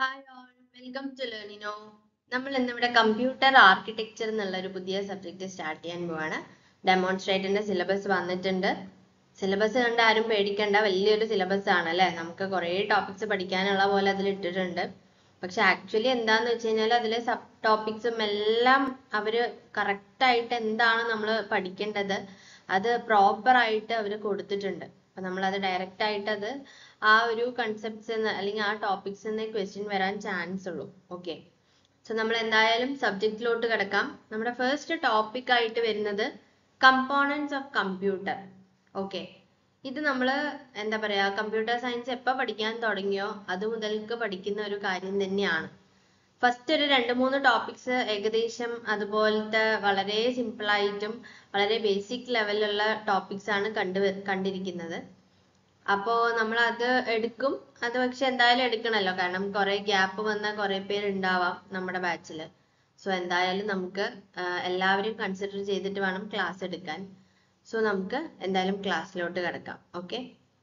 Hi all welcome to ലേണിനോ നമ്മൾ ഇന്നിവിടെ കമ്പ്യൂട്ടർ ആർക്കിടെക്ചർ എന്നുള്ള ഒരു പുതിയ സബ്ജക്റ്റ് സ്റ്റാർട്ട് ചെയ്യാൻ പോവാണ് ഡെമോൺസ്ട്രേറ്ററിന്റെ സിലബസ് വന്നിട്ടുണ്ട് സിലബസ് കണ്ട് ആരും പേടിക്കേണ്ട വലിയൊരു സിലബസ് ആണ് അല്ലേ നമുക്ക് കുറേ ടോപ്പിക്സ് പഠിക്കാനുള്ള പോലെ അതിൽ ഇട്ടിട്ടുണ്ട് പക്ഷെ ആക്ച്വലി എന്താന്ന് വെച്ച് കഴിഞ്ഞാൽ അതിലെ സബ് ടോപ്പിക്സും എല്ലാം അവര് കറക്റ്റ് ആയിട്ട് എന്താണ് നമ്മൾ പഠിക്കേണ്ടത് അത് പ്രോപ്പർ ആയിട്ട് അവർ കൊടുത്തിട്ടുണ്ട് അപ്പൊ നമ്മൾ അത് ഡയറക്റ്റ് ആയിട്ട് അത് ആ ഒരു കൺസെപ്റ്റ്സ് അല്ലെങ്കിൽ ആ ടോപ്പിക്സ് നിന്ന് ക്വസ്റ്റ്യൻ വരാൻ ചാൻസ് ഉള്ളൂ ഓക്കെ സോ നമ്മൾ എന്തായാലും സബ്ജക്റ്റിലോട്ട് കിടക്കാം നമ്മുടെ ഫസ്റ്റ് ടോപ്പിക് ആയിട്ട് വരുന്നത് കമ്പോണൻസ് ഓഫ് കമ്പ്യൂട്ടർ ഓക്കെ ഇത് നമ്മൾ എന്താ പറയാ കമ്പ്യൂട്ടർ സയൻസ് എപ്പോൾ പഠിക്കാൻ തുടങ്ങിയോ അത് മുതൽക്ക് പഠിക്കുന്ന ഒരു കാര്യം തന്നെയാണ് ഫസ്റ്റ് ഒരു രണ്ട് മൂന്ന് ടോപ്പിക്സ് ഏകദേശം അതുപോലത്തെ വളരെ സിമ്പിൾ ആയിട്ടും വളരെ ബേസിക് ലെവലിലുള്ള ടോപ്പിക്സ് ആണ് കണ്ടു കണ്ടിരിക്കുന്നത് അപ്പോ നമ്മൾ അത് എടുക്കും അത് പക്ഷെ എന്തായാലും എടുക്കണല്ലോ കാരണം കുറെ ഗ്യാപ്പ് വന്ന കുറെ പേര് ഉണ്ടാവാം നമ്മുടെ ബാച്ചിൽ സോ എന്തായാലും നമുക്ക് ആഹ് എല്ലാവരും കൺസിഡർ ചെയ്തിട്ട് വേണം ക്ലാസ് എടുക്കാൻ സോ നമുക്ക് എന്തായാലും ക്ലാസ്സിലോട്ട് കിടക്കാം okay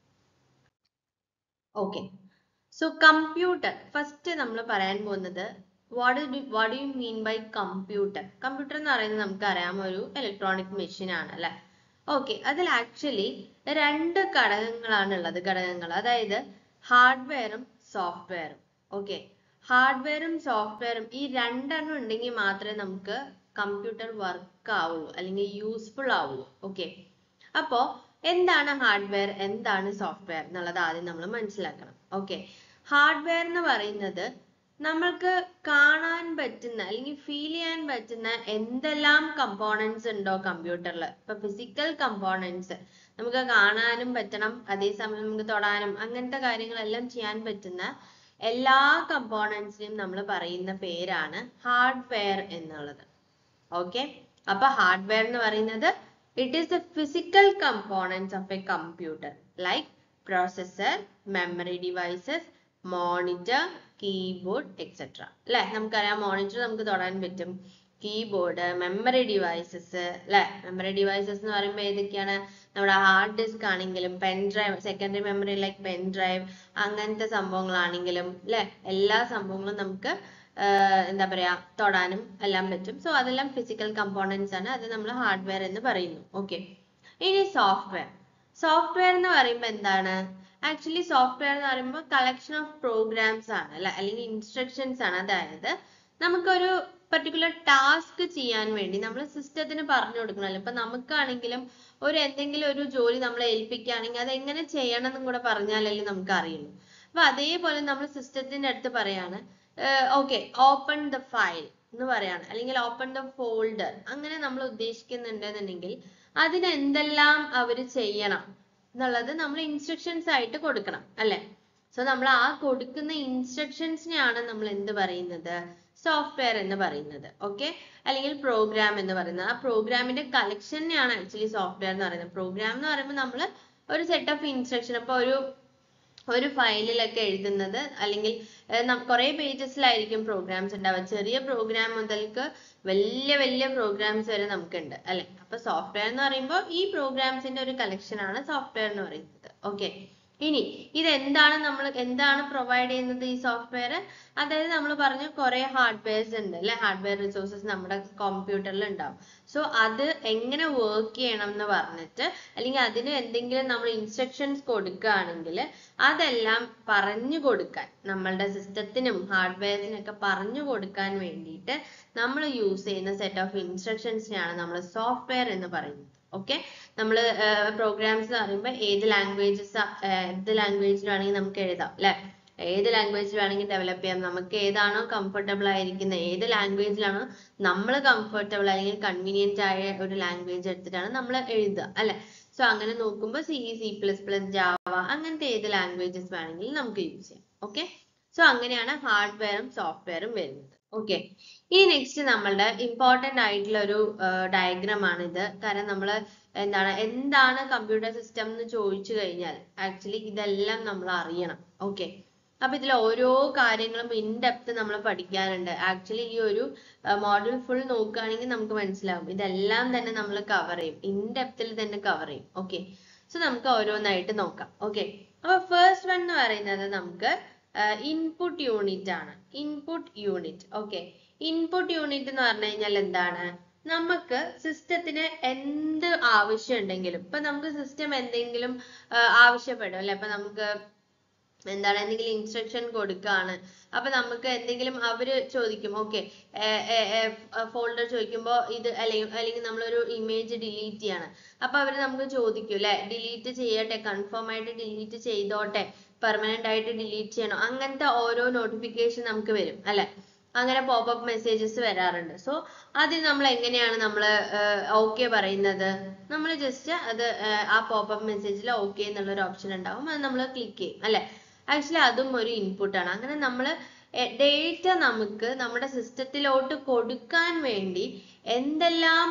okay so computer first നമ്മൾ പറയാൻ പോകുന്നത് what what you mean by computer computer എന്ന് പറയുന്നത് നമുക്കറിയാം ഒരു ഇലക്ട്രോണിക് മെഷീൻ ആണ് അല്ലെ ഓക്കെ അതിൽ ആക്ച്വലി രണ്ട് ഘടകങ്ങളാണ് ഉള്ളത് ഘടകങ്ങൾ അതായത് ഹാർഡ്വെയറും സോഫ്റ്റ്വെയറും ഓക്കെ ഹാർഡ്വെയറും സോഫ്റ്റ്വെയറും ഈ രണ്ടെണ്ണം ഉണ്ടെങ്കിൽ മാത്രമേ നമുക്ക് കമ്പ്യൂട്ടർ വർക്ക് ആവുള്ളൂ അല്ലെങ്കിൽ യൂസ്ഫുൾ ആവുള്ളൂ ഓക്കെ അപ്പോ എന്താണ് ഹാർഡ്വെയർ എന്താണ് സോഫ്റ്റ്വെയർ എന്നുള്ളത് ആദ്യം നമ്മൾ മനസ്സിലാക്കണം ഓക്കെ ഹാർഡ്വെയർ എന്ന് പറയുന്നത് നമ്മൾക്ക് കാണാൻ പറ്റുന്ന അല്ലെങ്കിൽ ഫീൽ ചെയ്യാൻ പറ്റുന്ന എന്തെല്ലാം കമ്പോണൻസ് ഉണ്ടോ കമ്പ്യൂട്ടറിൽ ഇപ്പൊ ഫിസിക്കൽ കമ്പോണൻസ് നമുക്ക് കാണാനും പറ്റണം അതേസമയം നമുക്ക് തൊടാനും അങ്ങനത്തെ കാര്യങ്ങളെല്ലാം ചെയ്യാൻ പറ്റുന്ന എല്ലാ കമ്പോണൻസിനും നമ്മൾ പറയുന്ന പേരാണ് ഹാർഡ്വെയർ എന്നുള്ളത് ഓക്കെ അപ്പൊ ഹാർഡ്വെയർ എന്ന് പറയുന്നത് it is the physical components of a computer like processor memory devices monitor keyboard etcetera അല്ലെ നമുക്കറിയാം മോണിറ്റർ നമുക്ക് തൊടാൻ പറ്റും കീബോർഡ് മെമ്മറി ഡിവൈസസ് അല്ലെ മെമ്മറി ഡിവൈസസ് എന്ന് പറയുമ്പോൾ ഏതൊക്കെയാണ് നമ്മുടെ ഹാർഡ് ഡിസ്ക് ആണെങ്കിലും pen drive secondary memory like pen drive അങ്ങനത്തെ സംഭവങ്ങളാണെങ്കിലും അല്ലെ എല്ലാ സംഭവങ്ങളും നമുക്ക് ആഹ് എന്താ പറയാ തൊടാനും എല്ലാം പറ്റും സോ അതെല്ലാം ഫിസിക്കൽ കമ്പോണൻസ് ആണ് അത് നമ്മൾ ഹാർഡ്വെയർ എന്ന് പറയുന്നു ഓക്കെ ഇനി സോഫ്റ്റ്വെയർ സോഫ്റ്റ്വെയർ എന്ന് പറയുമ്പോൾ എന്താണ് ആക്ച്വലി സോഫ്റ്റ്വെയർ എന്ന് പറയുമ്പോൾ കളക്ഷൻ ഓഫ് പ്രോഗ്രാംസ് ആണ് അല്ലെ അല്ലെങ്കിൽ ഇൻസ്ട്രക്ഷൻസ് ആണ് അതായത് നമുക്കൊരു പർട്ടിക്കുലർ ടാസ്ക് ചെയ്യാൻ വേണ്ടി നമ്മൾ സിസ്റ്റത്തിന് പറഞ്ഞു കൊടുക്കണമല്ലോ ഇപ്പൊ നമുക്കാണെങ്കിലും ഒരു എന്തെങ്കിലും ഒരു ജോലി നമ്മളെ ഏൽപ്പിക്കുകയാണെങ്കിൽ അത് എങ്ങനെ ചെയ്യണം എന്നും കൂടെ പറഞ്ഞാലല്ലേ നമുക്ക് അറിയുള്ളൂ അപ്പൊ അതേപോലെ നമ്മൾ സിസ്റ്റത്തിന്റെ അടുത്ത് പറയാണ് ഓക്കെ ഓപ്പൺ ദ ഫയൽ എന്ന് പറയാണ് അല്ലെങ്കിൽ ഓപ്പൺ ദ ഫോൾഡർ അങ്ങനെ നമ്മൾ ഉദ്ദേശിക്കുന്നുണ്ടെന്നുണ്ടെങ്കിൽ അതിന് എന്തെല്ലാം അവര് ചെയ്യണം എന്നുള്ളത് നമ്മൾ ഇൻസ്ട്രക്ഷൻസ് ആയിട്ട് കൊടുക്കണം അല്ലെ സോ നമ്മൾ ആ കൊടുക്കുന്ന ഇൻസ്ട്രക്ഷൻസിനെയാണ് നമ്മൾ എന്ത് പറയുന്നത് സോഫ്റ്റ്വെയർ എന്ന് പറയുന്നത് ഓക്കെ അല്ലെങ്കിൽ പ്രോഗ്രാം എന്ന് പറയുന്നത് ആ പ്രോഗ്രാമിന്റെ കളക്ഷനെയാണ് ആക്ച്വലി സോഫ്റ്റ്വെയർ എന്ന് പറയുന്നത് പ്രോഗ്രാം എന്ന് പറയുമ്പോൾ നമ്മൾ ഒരു സെറ്റ് ഓഫ് ഇൻസ്ട്രക്ഷൻ ഇപ്പൊ ഒരു ഒരു ഫയലിലൊക്കെ എഴുതുന്നത് അല്ലെങ്കിൽ കുറെ പേജസിലായിരിക്കും പ്രോഗ്രാംസ് ഉണ്ടാവുക ചെറിയ പ്രോഗ്രാം മുതൽക്ക് വലിയ വലിയ പ്രോഗ്രാംസ് വരെ നമുക്കുണ്ട് അല്ലെ അപ്പൊ സോഫ്റ്റ്വെയർ എന്ന് പറയുമ്പോൾ ഈ പ്രോഗ്രാംസിന്റെ ഒരു കളക്ഷൻ ആണ് സോഫ്റ്റ്വെയർ എന്ന് പറയുന്നത് ഓക്കെ ഇനി ഇത് എന്താണ് നമ്മൾ എന്താണ് പ്രൊവൈഡ് ചെയ്യുന്നത് ഈ സോഫ്റ്റ്വെയർ അതായത് നമ്മൾ പറഞ്ഞു കുറെ ഹാർഡ്വെയർസ് ഉണ്ട് അല്ലെ ഹാർഡ്വെയർ റിസോഴ്സസ് നമ്മുടെ കമ്പ്യൂട്ടറിൽ ഉണ്ടാവും സോ അത് എങ്ങനെ വർക്ക് ചെയ്യണം എന്ന് പറഞ്ഞിട്ട് അല്ലെങ്കിൽ അതിന് എന്തെങ്കിലും നമ്മൾ ഇൻസ്ട്രക്ഷൻസ് കൊടുക്കുകയാണെങ്കിൽ അതെല്ലാം പറഞ്ഞു കൊടുക്കാൻ നമ്മളുടെ സിസ്റ്റത്തിനും ഹാർഡ്വെയർസിനൊക്കെ പറഞ്ഞു കൊടുക്കാൻ വേണ്ടിയിട്ട് നമ്മൾ യൂസ് ചെയ്യുന്ന സെറ്റ് ഓഫ് ഇൻസ്ട്രക്ഷൻസിനെയാണ് നമ്മൾ സോഫ്റ്റ്വെയർ എന്ന് പറയുന്നത് ഓക്കെ നമ്മൾ പ്രോഗ്രാംസ് എന്ന് പറയുമ്പോൾ ഏത് ലാംഗ്വേജസ് ഏത് ലാംഗ്വേജിൽ വേണമെങ്കിൽ നമുക്ക് എഴുതാം അല്ലെ ഏത് ലാംഗ്വേജിൽ വേണമെങ്കിൽ ഡെവലപ്പ് ചെയ്യാം നമുക്ക് ഏതാണോ കംഫർട്ടബിൾ ആയിരിക്കുന്നത് ഏത് ലാംഗ്വേജിലാണോ നമ്മൾ കംഫർട്ടബിൾ അല്ലെങ്കിൽ കൺവീനിയന്റ് ആയ ഒരു ലാംഗ്വേജ് എടുത്തിട്ടാണ് നമ്മൾ എഴുതുക അല്ലെ സോ അങ്ങനെ നോക്കുമ്പോൾ C C plus plus Java അങ്ങനത്തെ ഏത് ലാംഗ്വേജസ് വേണമെങ്കിലും നമുക്ക് യൂസ് ചെയ്യാം ഓക്കെ സോ അങ്ങനെയാണ് ഹാർഡ്വെയറും സോഫ്റ്റ്വെയറും വരുന്നത് ഓക്കെ ഇനി നെക്സ്റ്റ് നമ്മളുടെ ഇമ്പോർട്ടന്റ് ആയിട്ടുള്ള ഒരു ഡയഗ്രാം ആണ് ഇത് കാരണം നമ്മൾ എന്താണ് എന്താണ് കമ്പ്യൂട്ടർ സിസ്റ്റം എന്ന് ചോദിച്ചു കഴിഞ്ഞാൽ ആക്ച്വലി ഇതെല്ലാം നമ്മൾ അറിയണം ഓക്കെ അപ്പൊ ഇതിൽ ഓരോ കാര്യങ്ങളും ഇൻ ഡെപ്ത് നമ്മൾ പഠിക്കാനുണ്ട് ആക്ച്വലി ഈ ഒരു മോഡൽ ഫുൾ നോക്കുകയാണെങ്കിൽ നമുക്ക് മനസ്സിലാവും ഇതെല്ലാം തന്നെ നമ്മൾ കവർ ചെയ്യും ഇൻ ഡെപ്തിൽ തന്നെ കവർ ചെയ്യും ഓക്കെ സോ നമുക്ക് ഓരോന്നായിട്ട് നോക്കാം ഓക്കെ അപ്പൊ ഫസ്റ്റ് വൺ എന്ന് പറയുന്നത് നമുക്ക് ഇൻപുട്ട് യൂണിറ്റ് ആണ് input unit okay input unit എന്ന് പറഞ്ഞു കഴിഞ്ഞാൽ എന്താണ് നമുക്ക് സിസ്റ്റത്തിന് എന്ത് ആവശ്യം ഉണ്ടെങ്കിലും ഇപ്പൊ നമുക്ക് സിസ്റ്റം എന്തെങ്കിലും ആ, ആവശ്യപ്പെടും അല്ലെ ഇപ്പൊ നമുക്ക് എന്താണ് എന്തെങ്കിലും ഇൻസ്ട്രക്ഷൻ കൊടുക്കാണ് അപ്പൊ നമുക്ക് എന്തെങ്കിലും അവര് ചോദിക്കും ഓക്കെ ഫോൾഡർ ചോദിക്കുമ്പോൾ ഇത് അല്ലെങ്കിൽ അല്ലെങ്കിൽ നമ്മളൊരു ഇമേജ് ഡിലീറ്റ് ചെയ്യാണ് അപ്പൊ അവര് നമുക്ക് ചോദിക്കും അല്ലെ ഡിലീറ്റ് ചെയ്യട്ടെ കൺഫേം ആയിട്ട് ഡിലീറ്റ് ചെയ്തോട്ടെ പെർമനന്റ് ആയിട്ട് ഡിലീറ്റ് ചെയ്യണോ അങ്ങനത്തെ ഓരോ നോട്ടിഫിക്കേഷൻ നമുക്ക് വരും അല്ലെ അങ്ങനെ പോപ്പപ്പ് മെസ്സേജസ് വരാറുണ്ട് സോ അതിൽ നമ്മൾ എങ്ങനെയാണ് നമ്മൾ ഓക്കെ പറയുന്നത് നമ്മൾ ജസ്റ്റ് അത് ആഹ് ആ പോപ്പപ്പ് മെസ്സേജിൽ ഓക്കെ എന്നുള്ള ഒരു ഓപ്ഷൻ ഉണ്ടാവും അത് നമ്മൾ ക്ലിക്ക് ചെയ്യും അല്ലെ ആക്ച്വലി അതും ഒരു ഇൻപുട്ട് ആണ് അങ്ങനെ നമ്മൾ ഡേറ്റ നമുക്ക് നമ്മുടെ സിസ്റ്റത്തിലോട്ട് കൊടുക്കാൻ വേണ്ടി എന്തെല്ലാം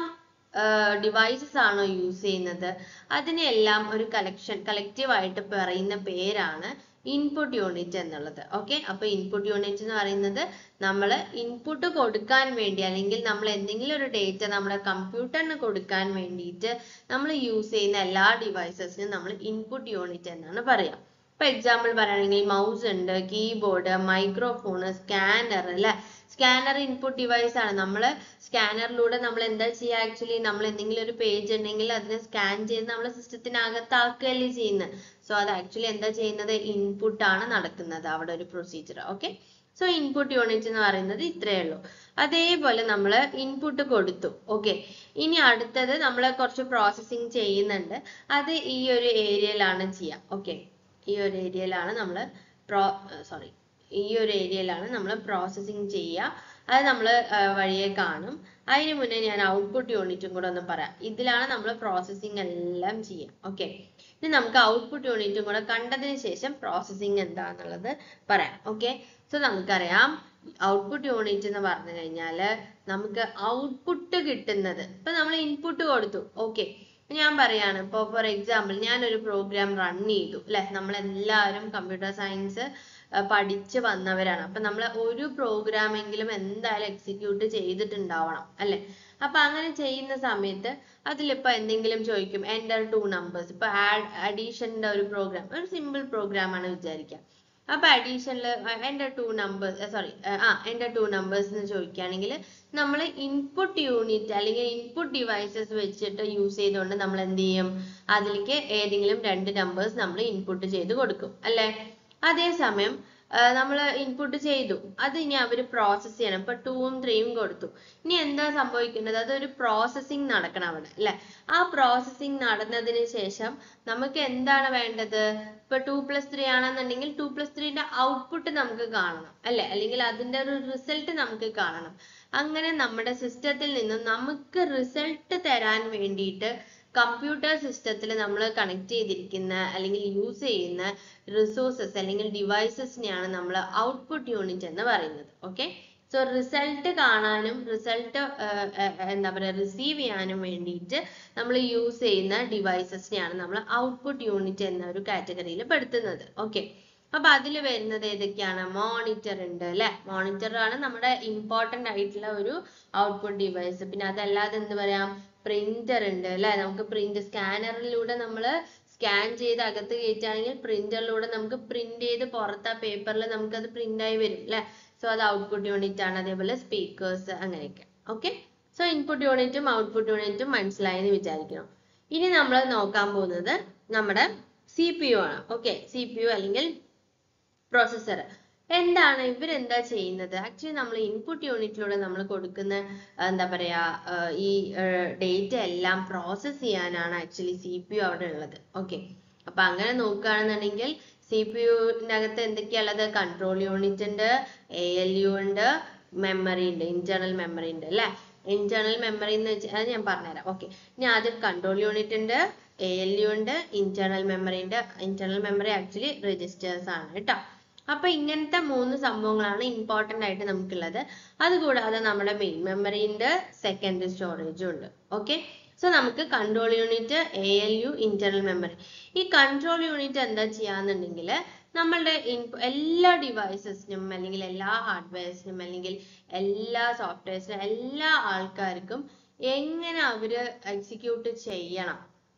ഡിവൈസസ് ആണോ യൂസ് ചെയ്യുന്നത് അതിനെല്ലാം ഒരു കളക്ഷൻ കളക്റ്റീവ് ആയിട്ട് പറയുന്ന പേരാണ് ഇൻപുട്ട് യൂണിറ്റ് എന്നുള്ളത് ഓക്കെ അപ്പൊ ഇൻപുട്ട് യൂണിറ്റ് എന്ന് പറയുന്നത് നമ്മൾ ഇൻപുട്ട് കൊടുക്കാൻ വേണ്ടി അല്ലെങ്കിൽ നമ്മൾ എന്തെങ്കിലും ഒരു ഡേറ്റ നമ്മുടെ കമ്പ്യൂട്ടറിന് കൊടുക്കാൻ വേണ്ടിയിട്ട് നമ്മൾ യൂസ് ചെയ്യുന്ന എല്ലാ ഡിവൈസസിനും നമ്മൾ ഇൻപുട്ട് യൂണിറ്റ് എന്നാണ് പറയാം ഇപ്പൊ എക്സാമ്പിൾ പറയുകയാണെങ്കിൽ മൗസ് ഉണ്ട് കീബോർഡ് മൈക്രോഫോൺ സ്കാനർ അല്ലെ സ്കാനർ ഇൻപുട്ട് ഡിവൈസ് ആണ് നമ്മൾ സ്കാനറിലൂടെ നമ്മൾ എന്താ ചെയ്യുക ആക്ച്വലി നമ്മൾ എന്തെങ്കിലും ഒരു പേജ് ഉണ്ടെങ്കിൽ അതിനെ സ്കാൻ ചെയ്ത് നമ്മൾ സിസ്റ്റത്തിനകത്താക്കുകയല്ലേ ചെയ്യുന്നത് സോ അത് ആക്ച്വലി എന്താ ചെയ്യുന്നത് ഇൻപുട്ട് ആണ് നടക്കുന്നത് അവിടെ ഒരു procedure okay so input unit എന്ന് പറയുന്നത് ഇത്രയേ ഉള്ളൂ അതേപോലെ നമ്മൾ ഇൻപുട്ട് കൊടുത്തു ഓക്കെ ഇനി അടുത്തത് നമ്മൾ കുറച്ച് പ്രോസസ്സിങ് ചെയ്യുന്നുണ്ട് അത് ഈ ഒരു ഏരിയയിലാണ് ചെയ്യുക ഓക്കെ ഈ ഒരു ഏരിയയിലാണ് നമ്മൾ പ്രോ സോറി ഈ ഒരു ഏരിയയിലാണ് നമ്മൾ പ്രോസസ്സിങ് ചെയ്യുക അത് നമ്മൾ വഴിയെ കാണും അതിന് മുന്നേ ഞാൻ ഔട്ട്പുട്ട് യൂണിറ്റും കൂടെ ഒന്ന് പറയാം ഇതിലാണ് നമ്മൾ പ്രോസസ്സിങ് എല്ലാം ചെയ്യുക ഓക്കെ ഇനി നമുക്ക് ഔട്ട്പുട്ട് യൂണിറ്റും കൂടെ കണ്ടതിന് ശേഷം പ്രോസസ്സിങ് എന്താന്നുള്ളത് പറയാം ഓക്കെ സോ നമുക്കറിയാം ഔട്ട്പുട്ട് യൂണിറ്റ് എന്ന് പറഞ്ഞു കഴിഞ്ഞാൽ നമുക്ക് ഔട്ട്പുട്ട് കിട്ടുന്നത് ഇപ്പൊ നമ്മൾ ഇൻപുട്ട് കൊടുത്തു ഓക്കെ ഞാൻ പറയാണ് ഇപ്പോൾ ഫോർ എക്സാമ്പിൾ ഞാനൊരു പ്രോഗ്രാം റൺ ചെയ്തു അല്ലെ നമ്മൾ എല്ലാവരും കമ്പ്യൂട്ടർ സയൻസ് പഠിച്ച് വന്നവരാണ് അപ്പൊ നമ്മൾ ഒരു പ്രോഗ്രാം എങ്കിലും എന്തായാലും എക്സിക്യൂട്ട് ചെയ്തിട്ടുണ്ടാവണം അല്ലെ അപ്പൊ അങ്ങനെ ചെയ്യുന്ന സമയത്ത് അതിലിപ്പോ എന്തെങ്കിലും ചോദിക്കും എൻ്റർ ടു നമ്പേഴ്സ് ഇപ്പൊ ആഡ് അഡീഷന്റെ ഒരു പ്രോഗ്രാം ഒരു സിമ്പിൾ പ്രോഗ്രാം ആണ് വിചാരിക്കാം അപ്പൊ അഡീഷനിൽ എൻ്റെ ടു നമ്പേഴ്സ് സോറി ആ എൻ്റെ ടു നമ്പേഴ്സ് എന്ന് ചോദിക്കുകയാണെങ്കിൽ നമ്മൾ ഇൻപുട്ട് യൂണിറ്റ് അല്ലെങ്കിൽ ഇൻപുട്ട് ഡിവൈസസ് വെച്ചിട്ട് യൂസ് ചെയ്തുകൊണ്ട് നമ്മൾ എന്ത് ചെയ്യും അതിലേക്ക് ഏതെങ്കിലും രണ്ട് നമ്പേഴ്സ് നമ്മൾ ഇൻപുട്ട് ചെയ്ത് കൊടുക്കും അല്ലേ അതേസമയം നമ്മൾ ഇൻപുട്ട് ചെയ്തു അത് ഇനി അവർ പ്രോസസ്സ് ചെയ്യണം ഇപ്പൊ ടൂവും ത്രീയും കൊടുത്തു ഇനി എന്താ സംഭവിക്കുന്നത് അതൊരു പ്രോസസ്സിങ് നടക്കണം അവിടെ അല്ലെ ആ പ്രോസസ്സിങ് നടന്നതിന് ശേഷം നമുക്ക് എന്താണ് വേണ്ടത് ഇപ്പൊ ടു പ്ലസ് ത്രീ ആണെന്നുണ്ടെങ്കിൽ ടു പ്ലസ് ത്രീന്റെ ഔട്ട്പുട്ട് നമുക്ക് കാണണം അല്ലെ അല്ലെങ്കിൽ അതിന്റെ ഒരു റിസൾട്ട് നമുക്ക് കാണണം അങ്ങനെ നമ്മുടെ സിസ്റ്റത്തിൽ നിന്ന് നമുക്ക് റിസൾട്ട് തരാൻ വേണ്ടിയിട്ട് കമ്പ്യൂട്ടർ സിസ്റ്റത്തിൽ നമ്മൾ കണക്ട് ചെയ്തിരിക്കുന്ന അല്ലെങ്കിൽ യൂസ് ചെയ്യുന്ന റിസോഴ്സസ് അല്ലെങ്കിൽ ഡിവൈസസിനെയാണ് നമ്മൾ ഔട്ട്പുട്ട് യൂണിറ്റ് എന്ന് പറയുന്നത് ഓക്കെ സോ റിസൾട്ട് കാണാനും റിസൾട്ട് എന്താ പറയുക റിസീവ് ചെയ്യാനും വേണ്ടിയിട്ട് നമ്മൾ യൂസ് ചെയ്യുന്ന ഡിവൈസസിനെയാണ് നമ്മൾ ഔട്ട്പുട്ട് യൂണിറ്റ് എന്ന ഒരു കാറ്റഗറിയിൽ പെടുത്തുന്നത് ഓക്കെ അപ്പൊ അതിൽ വരുന്നത് ഏതൊക്കെയാണ് മോണിറ്റർ ഉണ്ട് അല്ലെ മോണിറ്റർ ആണ് നമ്മുടെ ഇമ്പോർട്ടന്റ് ആയിട്ടുള്ള ഒരു ഔട്ട്പുട്ട് ഡിവൈസ് പിന്നെ അതല്ലാതെ എന്ത് പറയാം പ്രിന്റർ ഉണ്ട് അല്ലെ നമുക്ക് പ്രിന്റ് സ്കാനറിലൂടെ നമ്മൾ സ്കാൻ ചെയ്ത് അകത്ത് കയറ്റുകയാണെങ്കിൽ പ്രിന്ററിലൂടെ നമുക്ക് പ്രിന്റ് ചെയ്ത് പുറത്ത് ആ പേപ്പറിൽ നമുക്ക് അത് പ്രിന്റ് ആയി വരും അല്ലെ സോ അത് ഔട്ട്പുട്ട് യൂണിറ്റ് ആണ് അതേപോലെ സ്പീക്കേഴ്സ് അങ്ങനെയൊക്കെ ഓക്കെ സോ ഇൻപുട്ട് യൂണിറ്റും ഔട്ട്പുട്ട് യൂണിറ്റും മനസ്സിലായെന്ന് വിചാരിക്കണം ഇനി നമ്മൾ നോക്കാൻ പോകുന്നത് നമ്മുടെ സി പി യു ആണ് ഓക്കെ സി പി യു അല്ലെങ്കിൽ പ്രോസസ്സർ എന്താണ് ഇവരെന്താ ചെയ്യുന്നത് ആക്ച്വലി നമ്മൾ ഇൻപുട്ട് യൂണിറ്റിലൂടെ നമ്മൾ കൊടുക്കുന്ന എന്താ പറയാ ഈ ഡേറ്റ എല്ലാം പ്രോസസ്സ് ചെയ്യാനാണ് ആക്ച്വലി സി പി യു അവിടെ ഉള്ളത് ഓക്കെ അപ്പൊ അങ്ങനെ നോക്കുകയാണെന്നുണ്ടെങ്കിൽ സി പി യുവിനകത്ത് എന്തൊക്കെയുള്ളത് കൺട്രോൾ യൂണിറ്റ് ഉണ്ട് എ എൽ യു ഉണ്ട് മെമ്മറി ഉണ്ട് ഇന്റേണൽ മെമ്മറി ഉണ്ട് അല്ലെ ഇന്റേണൽ മെമ്മറി എന്ന് വെച്ചാൽ അത് ഞാൻ പറഞ്ഞുതരാം ഓക്കെ ഇനി ആദ്യം കൺട്രോൾ യൂണിറ്റ് ഉണ്ട് എ എൽ യു ഉണ്ട് ഇന്റേണൽ മെമ്മറി ഉണ്ട് ഇന്റേണൽ മെമ്മറി ആക്ച്വലി രജിസ്റ്റേഴ്സ് ആണ് കേട്ടോ അപ്പൊ ഇങ്ങനത്തെ മൂന്ന് സംഭവങ്ങളാണ് ഇമ്പോർട്ടന്റ് ആയിട്ട് നമുക്കുള്ളത് അതുകൂടാതെ നമ്മുടെ മെയിൻ മെമ്മറി ഉണ്ട് സെക്കൻഡറി സ്റ്റോറേജും ഉണ്ട് ഓക്കെ സോ നമുക്ക് control unit A L U internal memory ഈ കൺട്രോൾ യൂണിറ്റ് എന്താ ചെയ്യാന്നുണ്ടെങ്കിൽ നമ്മളുടെ എല്ലാ ഡിവൈസസിനും അല്ലെങ്കിൽ എല്ലാ ഹാർഡ്വെയർസിനും അല്ലെങ്കിൽ എല്ലാ സോഫ്റ്റ്വെയർസിനും എല്ലാ ആൾക്കാർക്കും എങ്ങനെ അവര് എക്സിക്യൂട്ട് ചെയ്യണം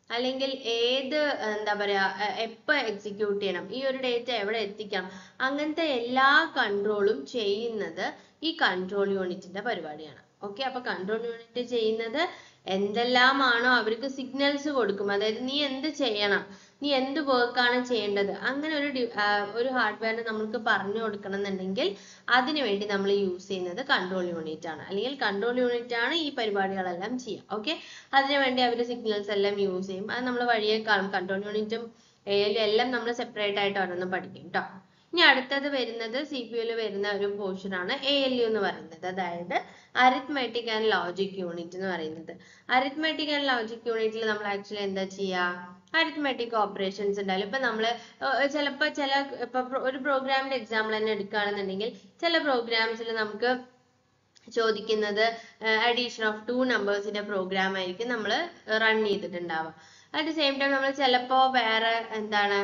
അല്ലെങ്കിൽ ഏത് എന്താ പറയാ എ- എപ്പോ എക്സിക്യൂട്ട് ചെയ്യണം ഈ ഒരു ഡേറ്റ എവിടെ എത്തിക്കണം അങ്ങനത്തെ എല്ലാ കൺട്രോളും ചെയ്യുന്നത് ഈ കൺട്രോൾ യൂണിറ്റിന്റെ പരിപാടിയാണ് ഓക്കെ അപ്പൊ കൺട്രോൾ യൂണിറ്റ് ചെയ്യുന്നത് എന്തെല്ലാമാണോ അവർക്ക് സിഗ്നൽസ് കൊടുക്കും അതായത് നീ എന്ത് ചെയ്യണം നീ എന്ത് work ആണ് ചെയ്യേണ്ടത് അങ്ങനെ ഒരു ഡി- ആ, ഒരു ഹാർഡ്വെയറിന് നമുക്ക് പറഞ്ഞു കൊടുക്കണം എന്നുണ്ടെങ്കിൽ അതിനു വേണ്ടി നമ്മൾ യൂസ് ചെയ്യുന്നത് കൺട്രോൾ യൂണിറ്റ് ആണ് അല്ലെങ്കിൽ കൺട്രോൾ യൂണിറ്റ് ആണ് ഈ പരിപാടികളെല്ലാം ചെയ്യുക ഓക്കെ അതിനു വേണ്ടി അവർ സിഗ്നൽസ് എല്ലാം യൂസ് ചെയ്യും അത് നമ്മൾ വഴിയെ കാണും കൺട്രോൾ യൂണിറ്റും എല്ലാം നമ്മൾ സെപ്പറേറ്റ് ആയിട്ട് ഓരോന്ന് പഠിക്കും ട്ടോ ഇനി അടുത്തത് വരുന്നത് സി പി യുല് വരുന്ന ഒരു പോർഷൻ ആണ് എ എൽ യു എന്ന് പറയുന്നത് അതായത് അരിത്മെറ്റിക് ആൻഡ് ലോജിക് യൂണിറ്റ് എന്ന് പറയുന്നത് അരിത്മെറ്റിക് ആൻഡ് ലോജിക് യൂണിറ്റിൽ നമ്മൾ ആക്ച്വലി എന്താ ചെയ്യുക അരിത്മെറ്റിക് ഓപ്പറേഷൻസ് ഉണ്ടായാലും ഇപ്പൊ നമ്മള് ചിലപ്പോൾ ചില ഇപ്പൊ pro- ഒരു പ്രോഗ്രാമിന്റെ എക്സാമ്പിൾ തന്നെ എടുക്കുകയാണെന്നുണ്ടെങ്കിൽ ചില പ്രോഗ്രാംസിൽ നമുക്ക് ചോദിക്കുന്നത് അഡീഷൻ ഓഫ് ടു നമ്പേഴ്സിന്റെ പ്രോഗ്രാം ആയിരിക്കും നമ്മൾ റൺ ചെയ്തിട്ടുണ്ടാവുക അറ്റ് ദ സെയിം ടൈം നമ്മൾ ചിലപ്പോ വേറെ എന്താണ്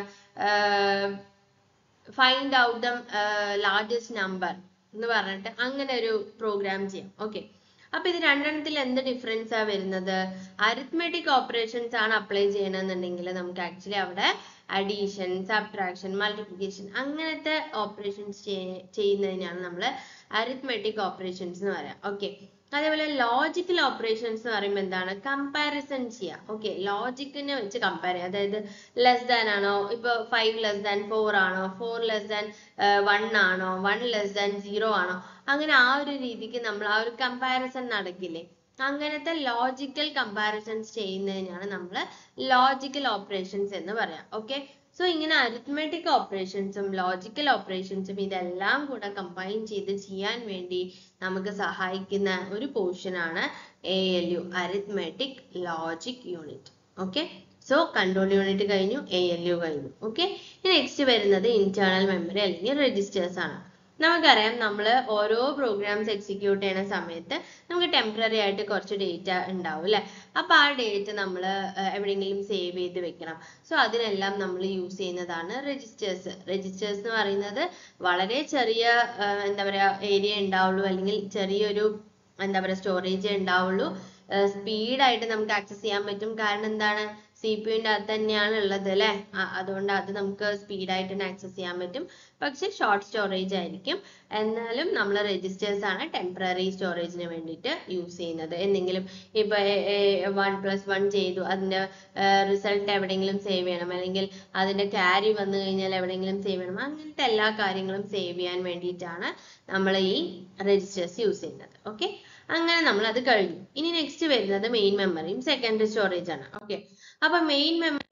find out the largest number എന്ന് പറഞ്ഞിട്ട് അങ്ങനെ ഒരു പ്രോഗ്രാം ചെയ്യാം ഓക്കെ അപ്പൊ ഇത് രണ്ടെണ്ണത്തിൽ എന്ത് ഡിഫറൻസ് ആ വരുന്നത് അരിത്മെറ്റിക് ഓപ്പറേഷൻസ് ആണ് അപ്ലൈ ചെയ്യണമെന്നുണ്ടെങ്കിൽ നമുക്ക് ആക്ച്വലി അവിടെ അഡീഷൻ സബ്ട്രാക്ഷൻ മൾട്ടിപ്ലിക്കേഷൻ അങ്ങനത്തെ ഓപ്പറേഷൻസ് ചെയ്യുന്നതിനാണ് നമ്മൾ അരിത്മെറ്റിക് ഓപ്പറേഷൻസ് എന്ന് പറയാം ഓക്കെ അതേപോലെ ലോജിക്കൽ ഓപ്പറേഷൻസ് എന്ന് പറയുമ്പോൾ എന്താണ് കമ്പാരിസൺ ചെയ്യുക ഓക്കെ ലോജിക്കിനെ വെച്ച് കമ്പയർ ചെയ്യുക അതായത് ലെസ് ദാൻ ആണോ ഇപ്പൊ ഫൈവ് ലെസ് ദാൻ ഫോർ ആണോ ഫോർ ലെസ് ദാൻ വൺ ആണോ വൺ ലെസ് ദാൻ സീറോ ആണോ അങ്ങനെ ആ ഒരു രീതിക്ക് നമ്മൾ ആ ഒരു കമ്പാരിസൺ നടക്കില്ലേ അങ്ങനത്തെ ലോജിക്കൽ കമ്പാരിസൺസ് ചെയ്യുന്നതിനാണ് നമ്മൾ ലോജിക്കൽ ഓപ്പറേഷൻസ് എന്ന് പറയാം ഓക്കെ സോ ഇങ്ങനെ അരിത്മെറ്റിക് ഓപ്പറേഷൻസും ലോജിക്കൽ ഓപ്പറേഷൻസും ഇതെല്ലാം കൂടെ കമ്പൈൻ ചെയ്ത് ചെയ്യാൻ വേണ്ടി നമുക്ക് സഹായിക്കുന്ന ഒരു പോർഷൻ ആണ് A L U arithmetic logic unit okay so control unit കഴിഞ്ഞു എ എൽ യു കഴിഞ്ഞു ഓക്കെ നെക്സ്റ്റ് വരുന്നത് ഇന്റേണൽ മെമ്മറി അല്ലെങ്കിൽ രജിസ്റ്റേഴ്സ് ആണ് നമുക്കറിയാം നമ്മൾ ഓരോ പ്രോഗ്രാംസ് എക്സിക്യൂട്ട് ചെയ്യുന്ന സമയത്ത് നമുക്ക് ടെമ്പററി ആയിട്ട് കുറച്ച് ഡേറ്റ ഉണ്ടാവും അല്ലെ അപ്പൊ ആ ഡേറ്റ നമ്മൾ എവിടെയെങ്കിലും സേവ് ചെയ്ത് വെക്കണം സോ അതിനെല്ലാം നമ്മൾ യൂസ് ചെയ്യുന്നതാണ് രജിസ്റ്റേഴ്സ് രജിസ്റ്റേഴ്സ് എന്ന് പറയുന്നത് വളരെ ചെറിയ ആ, എന്താ പറയാ ഏരിയ ഉണ്ടാവുള്ളൂ അല്ലെങ്കിൽ ചെറിയൊരു എന്താ പറയാ സ്റ്റോറേജ് ഉണ്ടാവുള്ളൂ സ്പീഡായിട്ട് നമുക്ക് ആക്സസ് ചെയ്യാൻ പറ്റും കാരണം എന്താണ് സി പി യുവിന്റെ അകത്ത് തന്നെയാണ് ഉള്ളത് അല്ലെ അതുകൊണ്ട് അത് നമുക്ക് സ്പീഡായിട്ട് തന്നെ ആക്സസ് ചെയ്യാൻ പറ്റും പക്ഷെ ഷോർട്ട് സ്റ്റോറേജ് ആയിരിക്കും എന്നാലും നമ്മൾ രജിസ്റ്റേഴ്സ് ആണ് ടെമ്പററി സ്റ്റോറേജിന് വേണ്ടിയിട്ട് യൂസ് ചെയ്യുന്നത് എന്തെങ്കിലും ഇപ്പൊ വൺ പ്ലസ് വൺ ചെയ്തു അതിന്റെ റിസൾട്ട് എവിടെയെങ്കിലും സേവ് ചെയ്യണം അല്ലെങ്കിൽ അതിന്റെ ക്യാരി വന്നു കഴിഞ്ഞാൽ എവിടെയെങ്കിലും സേവ് ചെയ്യണം അങ്ങനത്തെ എല്ലാ കാര്യങ്ങളും സേവ് ചെയ്യാൻ വേണ്ടിയിട്ടാണ് നമ്മൾ ഈ രജിസ്റ്റേഴ്സ് യൂസ് ചെയ്യുന്നത് ഓക്കെ അങ്ങനെ നമ്മൾ അത് കഴിഞ്ഞു ഇനി നെക്സ്റ്റ് വരുന്നത് മെയിൻ മെമ്മറിയും സെക്കൻഡറി സ്റ്റോറേജ് ആണ് ഓക്കെ അപ്പൊ മെയിൻ മെമ്മറി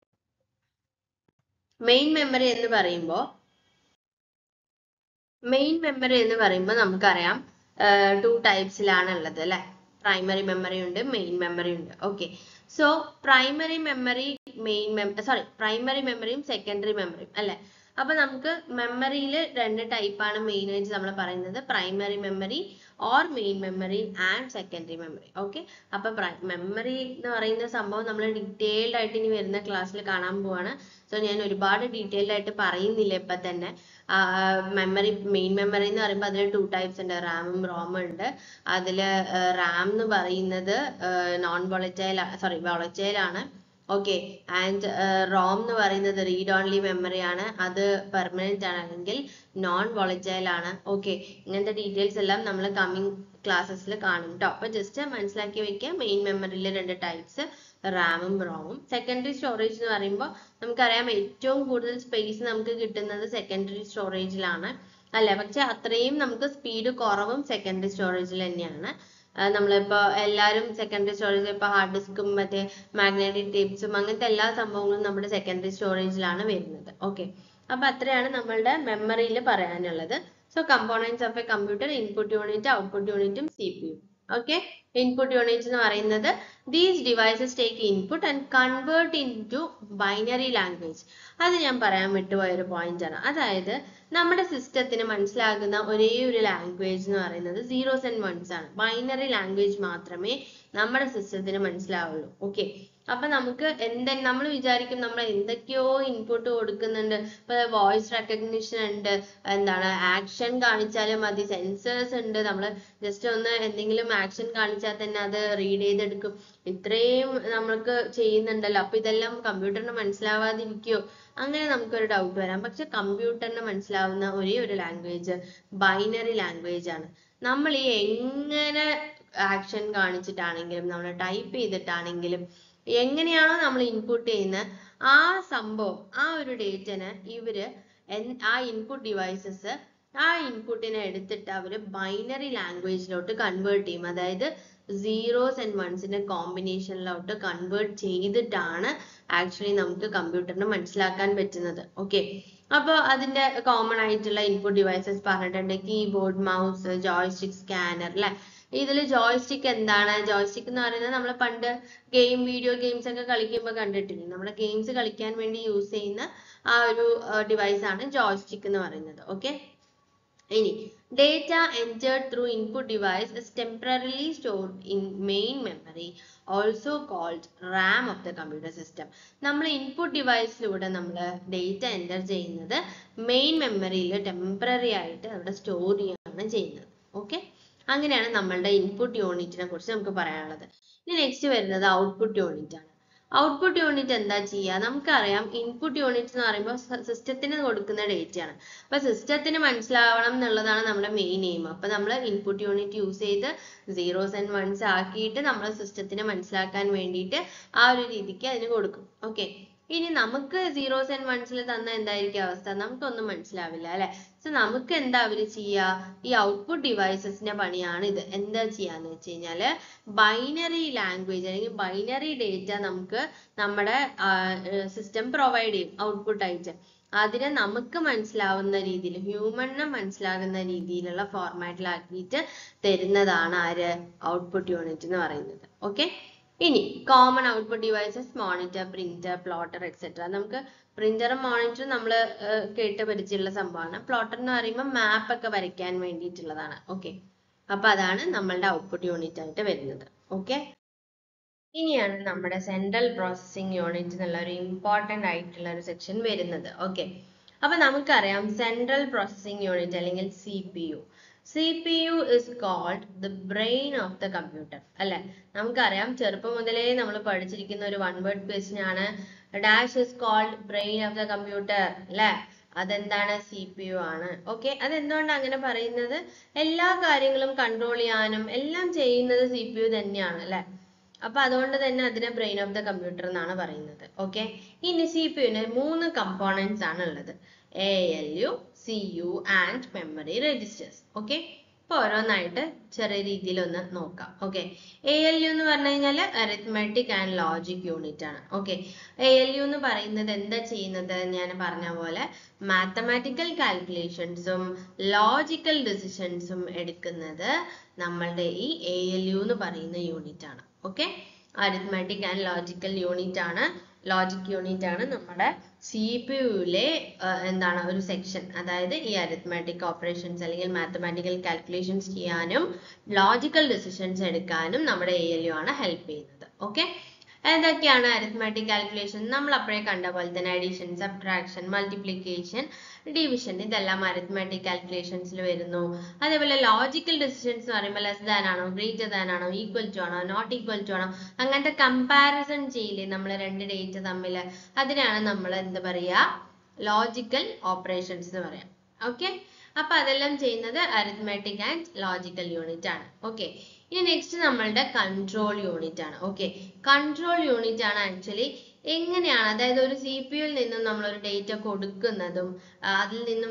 മെയിൻ മെമ്മറി എന്ന് പറയുമ്പോൾ മെയിൻ മെമ്മറി എന്ന് പറയുമ്പോൾ നമുക്കറിയാം ടു ടൈപ്സിലാണ് ഉള്ളത് അല്ലെ പ്രൈമറി മെമ്മറി ഉണ്ട് മെയിൻ മെമ്മറി ഉണ്ട് okay so primary memory main memory sorry primary മെമ്മറിയും സെക്കൻഡറി മെമ്മറിയും അല്ലെ അപ്പൊ നമുക്ക് മെമ്മറിയിൽ രണ്ട് ടൈപ്പാണ് മെയിൻ ആയിട്ട് നമ്മൾ പറയുന്നത് primary memory or main memory and secondary memory okay അപ്പൊ മെമ്മറി എന്ന് പറയുന്ന സംഭവം നമ്മൾ ഡീറ്റെയിൽഡ് ആയിട്ട് ഇനി വരുന്ന ക്ലാസ്സിൽ കാണാൻ പോവാണ് സോ ഞാൻ ഒരുപാട് ഡീറ്റെയിൽഡ് ആയിട്ട് പറയുന്നില്ല ഇപ്പൊ തന്നെ മെമ്മറി മെയിൻ മെമ്മറി എന്ന് പറയുമ്പോൾ അതിൽ ടു ടൈപ്സ് ഉണ്ട് റാമും റോമും ഉണ്ട് അതിൽ റാം എന്ന് പറയുന്നത് നോൺ വോളറ്റൈൽ സോറി വോളറ്റൈൽ ആണ് ഓക്കെ ആൻഡ് റോം എന്ന് പറയുന്നത് റീഡ് ഓൺലി മെമ്മറി ആണ് അത് പെർമനന്റ് ആണ് അല്ലെങ്കിൽ നോൺ വോളറ്റൈൽ ആണ് ഓക്കെ ഇങ്ങനത്തെ ഡീറ്റെയിൽസ് എല്ലാം നമ്മൾ കമ്മിങ് ക്ലാസ്സസിൽ കാണും കേട്ടോ അപ്പൊ ജസ്റ്റ് മനസ്സിലാക്കി വെക്കുക മെയിൻ മെമ്മറിയിൽ രണ്ട് ടൈപ്സ് റാമും റോമും സെക്കൻഡറി സ്റ്റോറേജ് എന്ന് പറയുമ്പോൾ നമുക്കറിയാം ഏറ്റവും കൂടുതൽ സ്പേസ് നമുക്ക് കിട്ടുന്നത് സെക്കൻഡറി സ്റ്റോറേജിലാണ് അല്ലെ പക്ഷെ അത്രയും നമുക്ക് സ്പീഡ് കുറവും സെക്കൻഡറി സ്റ്റോറേജിൽ തന്നെയാണ് ആഹ് നമ്മളിപ്പോ എല്ലാരും സെക്കൻഡറി സ്റ്റോറേജ് ഇപ്പൊ ഹാർഡ് ഡിസ്കും മറ്റേ മാഗ്നറ്റിക് ടേപ്സും അങ്ങനത്തെ എല്ലാ സംഭവങ്ങളും നമ്മുടെ സെക്കൻഡറി സ്റ്റോറേജിലാണ് വരുന്നത് ഓക്കെ അപ്പൊ അത്രയാണ് നമ്മളുടെ മെമ്മറിയിൽ പറയാനുള്ളത് so components of a computer input unit output യൂണിറ്റും C P U okay input unit എന്ന് പറയുന്നത് these devices take input and convert into binary language അത് ഞാൻ പറയാൻ വിട്ടുപോയ ഒരു പോയിന്റ് ആണ് അതായത് നമ്മുടെ സിസ്റ്റത്തിന് മനസ്സിലാകുന്ന ഒരേ ഒരു ലാംഗ്വേജ് എന്ന് പറയുന്നത് സീറോസ് ആൻഡ് വൺസ് ആണ് ബൈനറി ലാംഗ്വേജ് മാത്രമേ നമ്മുടെ സിസ്റ്റത്തിന് മനസ്സിലാവുള്ളൂ ഓക്കെ അപ്പൊ നമുക്ക് എന്ത നമ്മൾ വിചാരിക്കും നമ്മൾ എന്തൊക്കെയോ ഇൻപുട്ട് കൊടുക്കുന്നുണ്ട് ഇപ്പൊ വോയിസ് റെക്കഗ്നിഷൻ ഉണ്ട് എന്താണ് ആക്ഷൻ കാണിച്ചാലും മതി സെൻസേഴ്സ് ഉണ്ട് നമ്മൾ ജസ്റ്റ് ഒന്ന് എന്തെങ്കിലും ആക്ഷൻ കാണിച്ചാൽ തന്നെ അത് റീഡ് ചെയ്തെടുക്കും ഇത്രയും നമ്മൾക്ക് ചെയ്യുന്നുണ്ടല്ലോ അപ്പൊ ഇതെല്ലാം കമ്പ്യൂട്ടറിന് മനസ്സിലാവാതിരിക്കോ അങ്ങനെ നമുക്കൊരു ഡൗട്ട് വരാം പക്ഷെ കമ്പ്യൂട്ടറിന് മനസ്സിലാവുന്ന ഒരേ ഒരു ലാംഗ്വേജ് ബൈനറി ലാംഗ്വേജ് ആണ് നമ്മൾ ഈ എങ്ങനെ ആക്ഷൻ കാണിച്ചിട്ടാണെങ്കിലും നമ്മൾ ടൈപ്പ് ചെയ്തിട്ടാണെങ്കിലും എങ്ങനെയാണോ നമ്മൾ ഇൻപുട്ട് ചെയ്യുന്നത് ആ സംഭവം ആ ഒരു ഡേറ്റനെ ഇവര് എൻ- ആ ഇൻപുട്ട് ഡിവൈസസ് ആ ഇൻപുട്ടിനെ എടുത്തിട്ട് അവര് ബൈനറി ലാംഗ്വേജിലോട്ട് കൺവേർട്ട് ചെയ്യും അതായത് സീറോസ് ആൻഡ് വൺസിന്റെ കോമ്പിനേഷനിലോട്ട് കൺവേർട്ട് ചെയ്തിട്ടാണ് ആക്ച്വലി നമുക്ക് കമ്പ്യൂട്ടറിന് മനസ്സിലാക്കാൻ പറ്റുന്നത് ഓക്കെ അപ്പോൾ അതിന്റെ കോമൺ ആയിട്ടുള്ള ഇൻപുട്ട് ഡിവൈസസ് പറഞ്ഞിട്ടുണ്ട് കീബോർഡ് മൗസ് ജോയ്സ്റ്റിക് സ്കാനർ അല്ലെ ഇതിൽ ജോയ്സ്റ്റിക് എന്താണ് ജോയ്സ്റ്റിക് എന്ന് പറയുന്നത് നമ്മൾ പണ്ട് ഗെയിം വീഡിയോ ഗെയിംസ് ഒക്കെ കളിക്കുമ്പോൾ കണ്ടിട്ടില്ലേ നമ്മുടെ ഗെയിംസ് കളിക്കാൻ വേണ്ടി യൂസ് ചെയ്യുന്ന ആ ഒരു ഡിവൈസ് ആണ് ജോയ്സ്റ്റിക് എന്ന് പറയുന്നത് ഓക്കെ ഇനി data entered through input device is temporarily stored in main memory also called RAM of the computer system നമ്മൾ ഇൻപുട്ട് ഡിവൈസിലൂടെ നമ്മൾ ഡേറ്റ എൻ്റർ ചെയ്യുന്നത് മെയിൻ മെമ്മറിയിൽ ടെമ്പററി ആയിട്ട് അവിടെ സ്റ്റോർ ചെയ്യുകയാണ് ചെയ്യുന്നത് ഓക്കെ അങ്ങനെയാണ് നമ്മളുടെ ഇൻപുട്ട് യൂണിറ്റിനെ കുറിച്ച് നമുക്ക് പറയാനുള്ളത് ഇനി നെക്സ്റ്റ് വരുന്നത് ഔട്ട്പുട്ട് യൂണിറ്റ് ആണ് ഔട്ട്പുട്ട് യൂണിറ്റ് എന്താ ചെയ്യുക നമുക്കറിയാം ഇൻപുട്ട് യൂണിറ്റ് എന്ന് പറയുമ്പോൾ സിസ്റ്റത്തിന് കൊടുക്കുന്ന ഡേറ്റ ആണ് അപ്പൊ സിസ്റ്റത്തിന് മനസ്സിലാവണം എന്നുള്ളതാണ് നമ്മുടെ മെയിൻ എയിം അപ്പൊ നമ്മൾ ഇൻപുട്ട് യൂണിറ്റ് യൂസ് ചെയ്ത് സീറോസ് ആൻഡ് വൺസ് ആക്കിയിട്ട് നമ്മൾ സിസ്റ്റത്തിന് മനസ്സിലാക്കാൻ വേണ്ടിയിട്ട് ആ ഒരു രീതിക്ക് അതിന് കൊടുക്കും ഓക്കെ ഇനി നമുക്ക് സീറോസ് ആൻഡ് വൺസിൽ തന്ന എന്തായിരിക്കും അവസ്ഥ നമുക്കൊന്നും മനസ്സിലാവില്ല അല്ലെ സോ നമുക്ക് എന്താ അവര് ചെയ്യുക ഈ ഔട്ട്പുട്ട് ഡിവൈസസിന്റെ പണിയാണ് ഇത് എന്താ ചെയ്യാന്ന് വെച്ച് കഴിഞ്ഞാല് ബൈനറി ലാംഗ്വേജ് അല്ലെങ്കിൽ ബൈനറി ഡേറ്റ നമുക്ക് നമ്മുടെ സിസ്റ്റം പ്രൊവൈഡ് ചെയ്യും ഔട്ട്പുട്ട് ആയിട്ട് അതിനെ നമുക്ക് മനസ്സിലാവുന്ന രീതിയിൽ ഹ്യൂമണിന് മനസ്സിലാകുന്ന രീതിയിലുള്ള ഫോർമാറ്റിലാക്കിയിട്ട് തരുന്നതാണ് ആര് ഔട്ട്പുട്ട് യൂണിറ്റ് എന്ന് പറയുന്നത് ഓക്കെ ഇനി common output devices monitor printer plotter etcetera നമുക്ക് പ്രിന്ററും മോണിറ്ററും നമ്മൾ കേട്ട് പരിചയമുള്ള സംഭവമാണ് പ്ലോട്ടർ എന്ന് പറയുമ്പോൾ മാപ്പ് ഒക്കെ വരയ്ക്കാൻ വേണ്ടിയിട്ടുള്ളതാണ് ഓക്കെ അപ്പൊ അതാണ് നമ്മളുടെ ഔട്ട്പുട്ട് യൂണിറ്റ് ആയിട്ട് വരുന്നത് ഓക്കെ ഇനിയാണ് നമ്മുടെ സെൻട്രൽ പ്രോസസ്സിംഗ് യൂണിറ്റ് എന്നുള്ള ഒരു ഇമ്പോർട്ടന്റ് ആയിട്ടുള്ള ഒരു സെക്ഷൻ വരുന്നത് ഓക്കെ അപ്പൊ നമുക്കറിയാം സെൻട്രൽ പ്രോസസ്സിംഗ് യൂണിറ്റ് അല്ലെങ്കിൽ C P U C P U is called the brain of the computer അല്ലെ നമുക്കറിയാം ചെറുപ്പം മുതലേ നമ്മൾ പഠിച്ചിരിക്കുന്ന ഒരു വൺ വേർഡ് ക്വസ്റ്റ്യൻ ആണ് dash is called brain of the computer അല്ലെ അതെന്താണ് സി പി യു ആണ് ഓക്കെ അതെന്തുകൊണ്ടാണ് അങ്ങനെ പറയുന്നത് എല്ലാ കാര്യങ്ങളും കൺട്രോൾ ചെയ്യാനും എല്ലാം ചെയ്യുന്നത് സി പി യു തന്നെയാണ് അല്ലെ അപ്പൊ അതുകൊണ്ട് തന്നെ അതിനെ ബ്രെയിൻ ഓഫ് ദ കമ്പ്യൂട്ടർ എന്നാണ് പറയുന്നത് ഓക്കെ ഇനി സി പി യുവിന് മൂന്ന് കമ്പോണൻസ് ആണ് ഉള്ളത് A L U C U and memory registers okay ഇപ്പൊ ഓരോന്നായിട്ട് ചെറിയ രീതിയിൽ ഒന്ന് നോക്കാം ഓക്കെ എ എൽ യു എന്ന് പറഞ്ഞു കഴിഞ്ഞാൽ അരിത്മെറ്റിക് ആൻഡ് ലോജിക് യൂണിറ്റ് ആണ് ഓക്കെ എ എൽ യു എന്ന് പറയുന്നത് എന്താ ചെയ്യുന്നത് ഞാൻ പറഞ്ഞ പോലെ മാത്തമാറ്റിക്കൽ കാൽക്കുലേഷൻസും ലോജിക്കൽ ഡിസിഷൻസും എടുക്കുന്നത് നമ്മളുടെ ഈ എ എൽ യു എന്ന് പറയുന്ന യൂണിറ്റ് ആണ് okay arithmetic and logical unit ആണ് ലോജിക് യൂണിറ്റ് ആണ് നമ്മുടെ സി പി യുവിലെ എന്താണ് ഒരു സെക്ഷൻ അതായത് ഈ അരിത്മാറ്റിക് ഓപ്പറേഷൻസ് അല്ലെങ്കിൽ മാത്തമാറ്റിക്കൽ കാൽക്കുലേഷൻസ് ചെയ്യാനും ലോജിക്കൽ ഡിസിഷൻസ് എടുക്കാനും നമ്മുടെ എ എൽ യു ആണ് ഹെൽപ്പ് ചെയ്യുന്നത് ഓക്കെ എന്തൊക്കെയാണ് അരിത്മാറ്റിക് കാൽക്കുലേഷൻ നമ്മൾ അപ്പോഴേ കണ്ട പോലെ തന്നെ അഡീഷൻ സബ്ട്രാക്ഷൻ മൾട്ടിപ്ലിക്കേഷൻ ഡിവിഷൻ ഇതെല്ലാം അരിത്മാറ്റിക് കാൽക്കുലേഷൻസിൽ വരുന്നു അതേപോലെ ലോജിക്കൽ ഡിസിഷൻസ് എന്ന് പറയുമ്പോൾ ലെസ് ദാൻ ആണോ ഗ്രേറ്റർ ദാൻ ആണോ ഈക്വൽ ടു ആണോ നോട്ട് ഈക്വൽ ടു ആണോ അങ്ങനത്തെ കമ്പാരിസൺ ചെയ്യില്ലേ നമ്മൾ രണ്ട് ഡേറ്റ് തമ്മിൽ അതിനാണ് നമ്മൾ എന്താ പറയുക ലോജിക്കൽ ഓപ്പറേഷൻസ് എന്ന് പറയാം ഓക്കെ അപ്പൊ അതെല്ലാം ചെയ്യുന്നത് അരിത്മാറ്റിക് ആൻഡ് ലോജിക്കൽ യൂണിറ്റ് ആണ് ഓക്കെ ഇനി നെക്സ്റ്റ് നമ്മളുടെ കൺട്രോൾ യൂണിറ്റ് ആണ് ഓക്കെ കൺട്രോൾ യൂണിറ്റ് ആണ് ആക്ച്വലി എങ്ങനെയാണ് അതായത് ഒരു സി പി യുവിൽ നിന്നും നമ്മൾ ഒരു ഡേറ്റ കൊടുക്കുന്നതും ആ, അതിൽ നിന്നും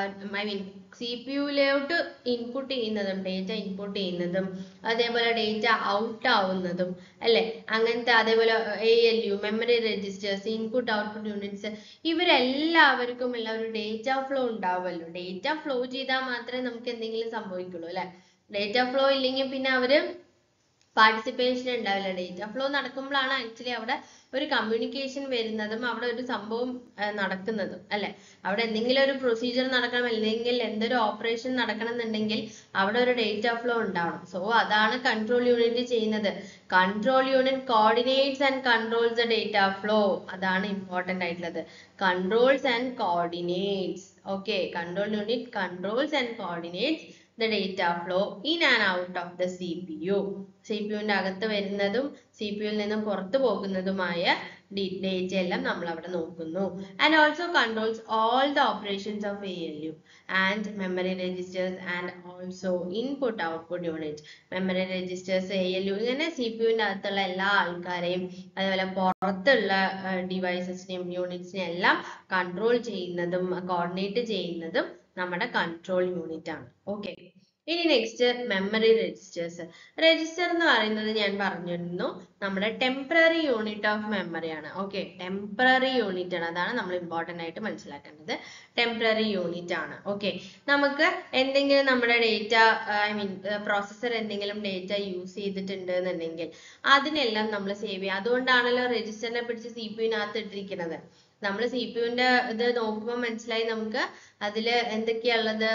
ഐ മീൻ സി പി യുവിലോട്ട് ഇൻപുട്ട് ചെയ്യുന്നതും ഡേറ്റ ഇൻപുട്ട് ചെയ്യുന്നതും അതേപോലെ ഡേറ്റ ഔട്ട് ആവുന്നതും അല്ലെ അങ്ങനത്തെ അതേപോലെ A L U memory registers input output units ഇവരെല്ലാവർക്കും ഉള്ള ഒരു ഡേറ്റ ഫ്ലോ ഉണ്ടാവുമല്ലോ ഡേറ്റ ഫ്ലോ ചെയ്താൽ മാത്രമേ നമുക്ക് എന്തെങ്കിലും സംഭവിക്കുള്ളൂ അല്ലെ ഡേറ്റ ഫ്ലോ ഇല്ലെങ്കിൽ പിന്നെ അവര് പാർട്ടിസിപ്പേഷൻ ഉണ്ടാവില്ല ഡേറ്റ ഫ്ലോ നടക്കുമ്പോഴാണ് ആക്ച്വലി അവിടെ ഒരു കമ്മ്യൂണിക്കേഷൻ വരുന്നതും അവിടെ ഒരു സംഭവം ആ, നടക്കുന്നതും അല്ലെ അവിടെ എന്തെങ്കിലും ഒരു പ്രൊസീജിയർ നടക്കണം അല്ലെങ്കിൽ എന്തൊരു ഓപ്പറേഷൻ നടക്കണം എന്നുണ്ടെങ്കിൽ അവിടെ ഒരു ഡേറ്റ ഫ്ലോ ഉണ്ടാവണം സോ അതാണ് കൺട്രോൾ യൂണിറ്റ് ചെയ്യുന്നത് control unit coordinates and controls the data flow അതാണ് ഇമ്പോർട്ടന്റ് ആയിട്ടുള്ളത് controls and coordinates okay control unit controls and coordinates the data flow in and out of the CPU. CPU ന്റെ അകത്ത് വരുന്നതും CPU യിൽ നിന്നും പുറത്തു പോകുന്നതുമായ data എല്ലാം നമ്മൾ അവിടെ നോക്കുന്നു and also controls all the operations of ALU and memory registers and also input output units memory registers ALU ഇങ്ങനെ CPU ന്റെ അകത്തുള്ള എല്ലാ ആൾക്കാരെയും അതുപോലെ പുറത്തുള്ള ഡിവൈസസിനെയും യൂണിറ്റ്സിനെയും എല്ലാം കൺട്രോൾ ചെയ്യുന്നതും കോർഡിനേറ്റ് ചെയ്യുന്നതും നമ്മുടെ കൺട്രോൾ യൂണിറ്റ് ആണ് ഓക്കെ ഇനി നെക്സ്റ്റ് മെമ്മറി രജിസ്റ്റേഴ്സ് രജിസ്റ്റർ എന്ന് പറയുന്നത് ഞാൻ പറഞ്ഞിരുന്നു നമ്മുടെ ടെമ്പററി യൂണിറ്റ് ഓഫ് മെമ്മറി ആണ് ഓക്കെ ടെമ്പററി യൂണിറ്റ് ആണ് അതാണ് നമ്മൾ ഇമ്പോർട്ടന്റ് ആയിട്ട് മനസ്സിലാക്കേണ്ടത് ടെമ്പററി യൂണിറ്റ് ആണ് ഓക്കെ നമുക്ക് എന്തെങ്കിലും നമ്മുടെ ഡേറ്റ ഐ മീൻ പ്രോസസ്സർ എന്തെങ്കിലും ഡേറ്റ യൂസ് ചെയ്തിട്ടുണ്ട് എന്നുണ്ടെങ്കിൽ അതിനെല്ലാം നമ്മൾ സേവ് ചെയ്യുക അതുകൊണ്ടാണല്ലോ രജിസ്റ്ററിനെ പിടിച്ച് സി പി യുവിനകത്ത് ഇട്ടിരിക്കുന്നത് നമ്മൾ സി പി യുവിന്റെ ഇത് നോക്കുമ്പോൾ മനസ്സിലായി നമുക്ക് അതിൽ എന്തൊക്കെയുള്ളത്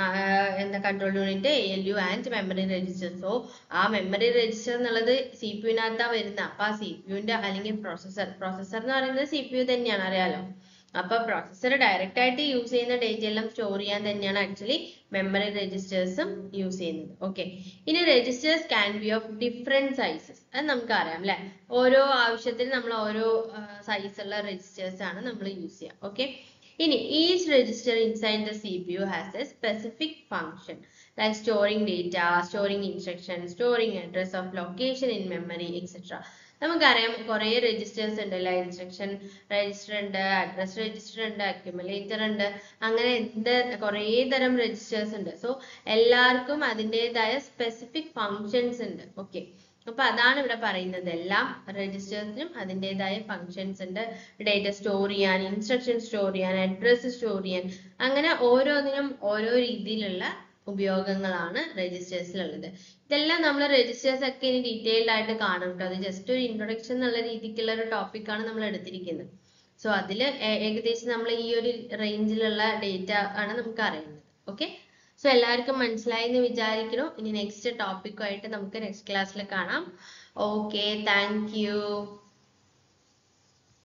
എന്താ control unit A L U and memory register so ആ മെമ്മറി രജിസ്റ്റർ എന്നുള്ളത് സി പി യുവിനകത്താണ് വരുന്നത് അപ്പൊ ആ സി പി യുവിന്റെ അല്ലെങ്കിൽ പ്രോസസ്സർ പ്രോസസ്സർ എന്ന് പറയുന്നത് സി പി യു തന്നെയാണ് അറിയാലോ അപ്പൊ പ്രോസസ്സർ ഡയറക്റ്റ് ആയിട്ട് യൂസ് ചെയ്യുന്ന ഡേറ്റ എല്ലാം സ്റ്റോർ ചെയ്യാൻ തന്നെയാണ് ആക്ച്വലി മെമ്മറി രജിസ്റ്റേഴ്സും യൂസ് ചെയ്യുന്നത് ഓക്കെ ഇനി registers can be of different sizes അത് നമുക്ക് അറിയാം അല്ലെ ഓരോ ആവശ്യത്തിന് നമ്മൾ ഓരോ സൈസ് ഉള്ള രജിസ്റ്റേഴ്സ് ആണ് നമ്മൾ യൂസ് ചെയ്യുക ഓക്കെ ഇനി each register inside the C P U has a specific function like storing data storing instruction storing address of location in memory etcetera നമുക്കറിയാം കുറേ രജിസ്റ്റേഴ്സ് ഉണ്ട് അല്ലെ ഇൻസ്ട്രക്ഷൻ രജിസ്റ്റർ ഉണ്ട് അഡ്രസ് രജിസ്റ്റർ ഉണ്ട് അക്യുമുലേറ്റർ ഉണ്ട് അങ്ങനെ എന്ത് കുറേ തരം രജിസ്റ്റേഴ്സ് ഉണ്ട് സോ എല്ലാവർക്കും അതിൻ്റെതായ സ്പെസിഫിക് ഫങ്ഷൻസ് ഉണ്ട് ഓക്കെ അപ്പൊ അതാണ് ഇവിടെ പറയുന്നത് എല്ലാം രജിസ്റ്റേഴ്സിനും അതിൻ്റെതായ ഫങ്ഷൻസ് ഉണ്ട് ഡേറ്റ സ്റ്റോർ ചെയ്യാൻ ഇൻസ്ട്രക്ഷൻ സ്റ്റോർ ചെയ്യാൻ അഡ്രസ് സ്റ്റോർ ചെയ്യാൻ അങ്ങനെ ഓരോന്നിനും ഓരോ രീതിയിലുള്ള ഉപയോഗങ്ങളാണ് രജിസ്റ്റേഴ്സിലുള്ളത് ഇതെല്ലാം നമ്മൾ രജിസ്റ്റേഴ്സ് ഒക്കെ ഇനി ഡീറ്റെയിൽഡ് ആയിട്ട് കാണും കേട്ടോ അത് ജസ്റ്റ് ഒരു ഇൻട്രൊഡക്ഷൻ എന്നുള്ള രീതിക്കുള്ള ഒരു ടോപ്പിക്കാണ് നമ്മൾ എടുത്തിരിക്കുന്നത് സോ അതിൽ ഏകദേശം നമ്മൾ ഈ ഒരു റേഞ്ചിലുള്ള ഡേറ്റ ആണ് നമുക്ക് അറിയുന്നത് ഓക്കെ സോ എല്ലാവർക്കും മനസ്സിലായി എന്ന് വിചാരിക്കുന്നു ഇനി നെക്സ്റ്റ് ടോപ്പിക്കുമായിട്ട് നമുക്ക് നെക്സ്റ്റ് ക്ലാസ്സിൽ കാണാം ഓക്കെ താങ്ക് യു